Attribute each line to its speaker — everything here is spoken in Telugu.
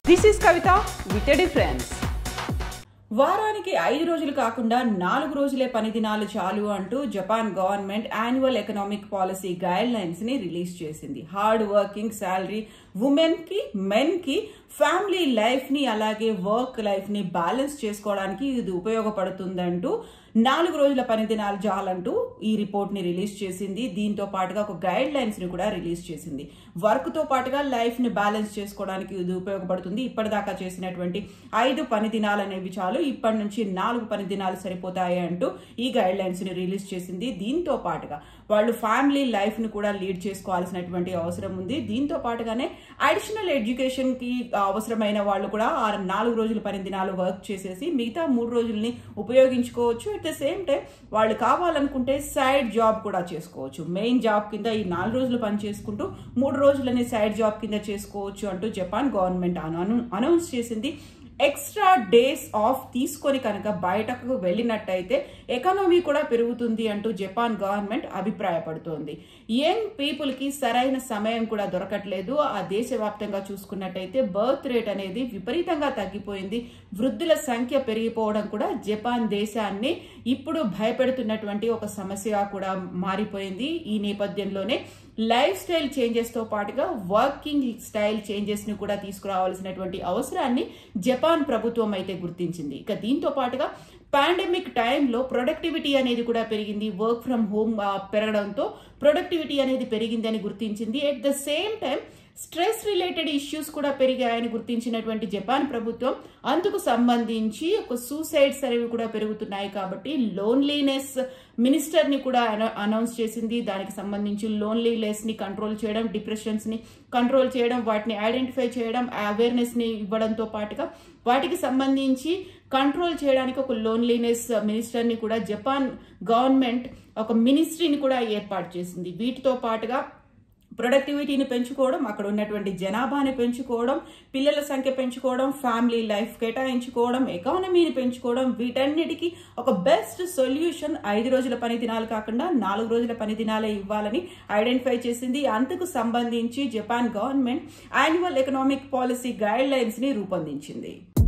Speaker 1: This is Kavita with a difference. వారానికి ఐదు రోజులు కాకుండా నాలుగు రోజులే పని దినాలు చాలు అంటూ Japan government annual economic policy guidelines ని రిలీజ్ చేసింది హార్డ్ వర్కింగ్ శాలరీ ఉమెన్ కి మెన్ కి ఫ్యామిలీ లైఫ్ ని అలాగే వర్క్ లైఫ్ ని బ్యాలెన్స్ చేసుకోవడానికి ఇది ఉపయోగపడుతుందంటూ నాలుగు రోజుల పని దినాలు చాలంటూ ఈ రిపోర్ట్ ని రిలీజ్ చేసింది దీంతో పాటుగా ఒక గైడ్ లైన్స్ ని కూడా రిలీజ్ చేసింది వర్క్ తో పాటుగా లైఫ్ ని బ్యాలెన్స్ చేసుకోవడానికి ఇది ఉపయోగపడుతుంది ఇప్పటిదాకా చేసినటువంటి ఐదు పని దినాలు అనేవి చాలు ఇప్పటి నుంచి నాలుగు పని దినాలు సరిపోతాయి అంటూ ఈ గైడ్ లైన్స్ ని రిలీజ్ చేసింది దీంతో పాటుగా వాళ్ళు ఫ్యామిలీ లైఫ్ ని కూడా లీడ్ చేసుకోవాల్సినటువంటి అవసరం ఉంది దీంతో పాటుగానే అడిషనల్ ఎడ్యుకేషన్ కి అవసరమైన వాళ్ళు కూడా ఆ నాలుగు రోజుల పని దినాలు వర్క్ చేసేసి మిగతా మూడు రోజుల్ని ఉపయోగించుకోవచ్చు అట్ ద సేమ్ టైం వాళ్ళు కావాలనుకుంటే సైడ్ జాబ్ కూడా చేసుకోవచ్చు మెయిన్ జాబ్ కింద ఈ నాలుగు రోజులు పని చేసుకుంటూ మూడు రోజులని సైడ్ జాబ్ కింద చేసుకోవచ్చు అంటూ జపాన్ గవర్నమెంట్ అనౌన్స్ చేసింది ఎక్స్ట్రా డేస్ ఆఫ్ తీసుకొని కనుక బయటకు వెళ్ళినట్టయితే ఎకానమీ కూడా పెరుగుతుంది అంటూ జపాన్ గవర్నమెంట్ అభిప్రాయపడుతోంది యంగ్ పీపుల్ కి సరైన సమయం కూడా దొరకట్లేదు ఆ దేశవ్యాప్తంగా చూసుకున్నట్టయితే బర్త్ రేట్ అనేది విపరీతంగా తగ్గిపోయింది వృద్ధుల సంఖ్య పెరిగిపోవడం కూడా జపాన్ దేశాన్ని ఇప్పుడు భయపెడుతున్నటువంటి ఒక సమస్యగా కూడా మారిపోయింది ఈ నేపథ్యంలోనే లైఫ్ స్టైల్ చేంజెస్ తో పాటుగా వర్కింగ్ స్టైల్ చేంజెస్ ని కూడా తీసుకురావాల్సినటువంటి అవసరాన్ని జపాన్ ప్రభుత్వం అయితే గుర్తించింది ఇక దీంతో పాటుగా పాండమిక్ టైంలో ప్రొడక్టివిటీ అనేది కూడా పెరిగింది వర్క్ ఫ్రమ్ హోమ్ పెరగడంతో ప్రొడక్టివిటీ అనేది పెరిగింది అని గుర్తించింది at the same time stress related issues కూడా పెరిగాయని గుర్తించినటువంటి జపాన్ ప్రభుత్వం అందుకు సంబంధించి ఒక సూసైడ్స్ అనేవి కూడా పెరుగుతున్నాయి కాబట్టి లోన్లీనెస్ మినిస్టర్ ని కూడా అనౌన్స్ చేసింది దానికి సంబంధించి లోన్లీనెస్ ని కంట్రోల్ చేయడం డిప్రెషన్స్ ని కంట్రోల్ చేయడం వాటిని ఐడెంటిఫై చేయడం అవేర్నెస్ ని ఇవ్వడంతో పాటుగా వాటికి సంబంధించి కంట్రోల్ చేయడానికి ఒక లోన్లీనెస్ మినిస్టర్ ని కూడా జపాన్ గవర్నమెంట్ ఒక మినిస్ట్రీని కూడా ఏర్పాటు చేసింది వీటితో పాటుగా ప్రొడక్టివిటీని పెంచుకోవడం అక్కడ ఉన్నటువంటి జనాభాని పెంచుకోవడం పిల్లల సంఖ్య పెంచుకోవడం ఫ్యామిలీ లైఫ్ కేటాయించుకోవడం ఎకానమీని పెంచుకోవడం వీటన్నిటికీ ఒక బెస్ట్ సొల్యూషన్ ఐదు రోజుల పని దినాలు కాకుండా నాలుగు రోజుల పని దినాలే ఇవ్వాలని ఐడెంటిఫై చేసింది అందుకు సంబంధించి Japan government annual economic policy guidelines ని రూపొందించింది